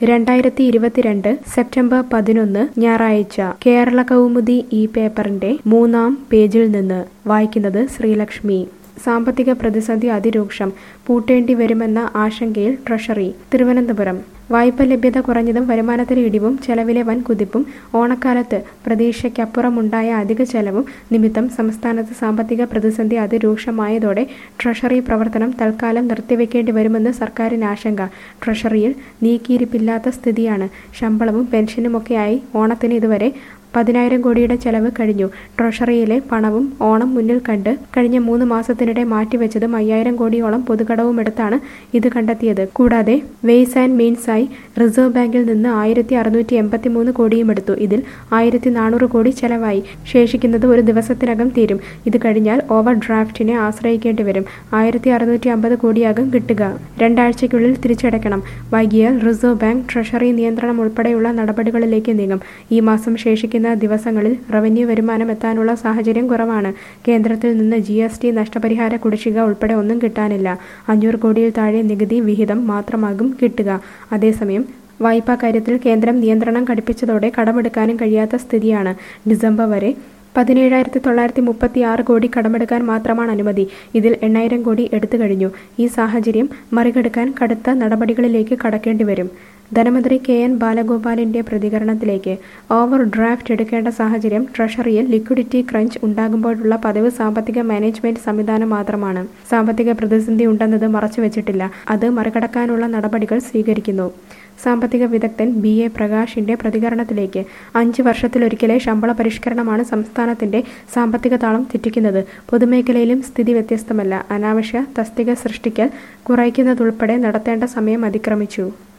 രണ്ടായിരത്തി ഇരുപത്തിരണ്ട് സെപ്റ്റംബർ പതിനൊന്ന് ഞായറാഴ്ച കേരള കൗമുദി ഈ പേപ്പറിന്റെ മൂന്നാം പേജിൽ നിന്ന് വായിക്കുന്നത് ശ്രീലക്ഷ്മി സാമ്പത്തിക പ്രതിസന്ധി അതിരൂക്ഷം പൂട്ടേണ്ടി വരുമെന്ന ആശങ്കയിൽ ട്രഷറി തിരുവനന്തപുരം വായ്പ ലഭ്യത കുറഞ്ഞതും വരുമാനത്തിലെ ഇടിവും ചെലവിലെ വൻ കുതിപ്പും ഓണക്കാലത്ത് പ്രതീക്ഷയ്ക്കപ്പുറമുണ്ടായ അധിക ചെലവും നിമിത്തം സംസ്ഥാനത്ത് സാമ്പത്തിക പ്രതിസന്ധി അതിരൂക്ഷമായതോടെ ട്രഷറി പ്രവർത്തനം തൽക്കാലം നിർത്തിവെക്കേണ്ടി വരുമെന്ന് സർക്കാരിന് ആശങ്ക ട്രഷറിയിൽ നീക്കിയിരിപ്പില്ലാത്ത സ്ഥിതിയാണ് ശമ്പളവും പെൻഷനുമൊക്കെയായി ഓണത്തിന് ഇതുവരെ പതിനായിരം കോടിയുടെ ചെലവ് കഴിഞ്ഞു ട്രഷറിയിലെ പണവും ഓണം മുന്നിൽ കണ്ട് കഴിഞ്ഞ മൂന്ന് മാസത്തിനിടെ മാറ്റിവെച്ചതും അയ്യായിരം കോടിയോളം പൊതുകടവും എടുത്താണ് ഇത് കണ്ടെത്തിയത് കൂടാതെ വെയ്സ് ആൻഡ് മീൻസായി റിസർവ് ബാങ്കിൽ നിന്ന് ആയിരത്തി അറുന്നൂറ്റി എൺപത്തി മൂന്ന് കോടിയും എടുത്തു ഇതിൽ ആയിരത്തി നാനൂറ് കോടി ചെലവായി ശേഷിക്കുന്നത് ഒരു ദിവസത്തിനകം തീരും ഇത് കഴിഞ്ഞാൽ ഓവർ ഡ്രാഫ്റ്റിനെ ആശ്രയിക്കേണ്ടി വരും ആയിരത്തി അറുന്നൂറ്റി അമ്പത് കോടിയാകും കിട്ടുക രണ്ടാഴ്ചയ്ക്കുള്ളിൽ തിരിച്ചടയ്ക്കണം വൈകിയാൽ റിസർവ് ബാങ്ക് ട്രഷറി നിയന്ത്രണം ഉൾപ്പെടെയുള്ള നടപടികളിലേക്ക് നീങ്ങും ഈ മാസം ശേഷിക്കുന്ന ദിവസങ്ങളിൽ റവന്യൂ വരുമാനം എത്താനുള്ള സാഹചര്യം കുറവാണ് കേന്ദ്രത്തിൽ നിന്ന് ജി എസ് ടി നഷ്ടപരിഹാര കുടിശ്ശിക ഉൾപ്പെടെ ഒന്നും കിട്ടാനില്ല അഞ്ഞൂറ് കോടിയിൽ താഴെ നികുതി വിഹിതം മാത്രമാകും കിട്ടുക അതേസമയം വായ്പാ കാര്യത്തിൽ കേന്ദ്രം നിയന്ത്രണം കടുപ്പിച്ചതോടെ കടമെടുക്കാനും കഴിയാത്ത സ്ഥിതിയാണ് ഡിസംബർ വരെ പതിനേഴായിരത്തി തൊള്ളായിരത്തി മുപ്പത്തി ആറ് കോടി കടമെടുക്കാൻ മാത്രമാണ് അനുമതി ഇതിൽ എണ്ണായിരം കോടി എടുത്തു കഴിഞ്ഞു ഈ സാഹചര്യം മറികടക്കാൻ കടുത്ത നടപടികളിലേക്ക് കടക്കേണ്ടി വരും ധനമന്ത്രി കെ എൻ ബാലഗോപാലിന്റെ പ്രതികരണത്തിലേക്ക് ഓവർ ഡ്രാഫ്റ്റ് എടുക്കേണ്ട സാഹചര്യം ട്രഷറിയിൽ ലിക്വിഡിറ്റി ക്രഞ്ച് ഉണ്ടാകുമ്പോഴുള്ള പതിവ് സാമ്പത്തിക മാനേജ്മെന്റ് സംവിധാനം മാത്രമാണ് സാമ്പത്തിക പ്രതിസന്ധി ഉണ്ടെന്നത് മറച്ചുവെച്ചിട്ടില്ല അത് മറികടക്കാനുള്ള നടപടികൾ സ്വീകരിക്കുന്നു സാമ്പത്തിക വിദഗ്ധൻ ബി എ പ്രകാശിന്റെ പ്രതികരണത്തിലേക്ക് അഞ്ച് വർഷത്തിലൊരിക്കലെ ശമ്പള പരിഷ്കരണമാണ് സംസ്ഥാനത്തിന്റെ സാമ്പത്തിക താളം തെറ്റിക്കുന്നത് പൊതുമേഖലയിലും സ്ഥിതി വ്യത്യസ്തമല്ല അനാവശ്യ തസ്തിക സൃഷ്ടിക്കൽ കുറയ്ക്കുന്നതുൾപ്പെടെ നടത്തേണ്ട സമയം അതിക്രമിച്ചു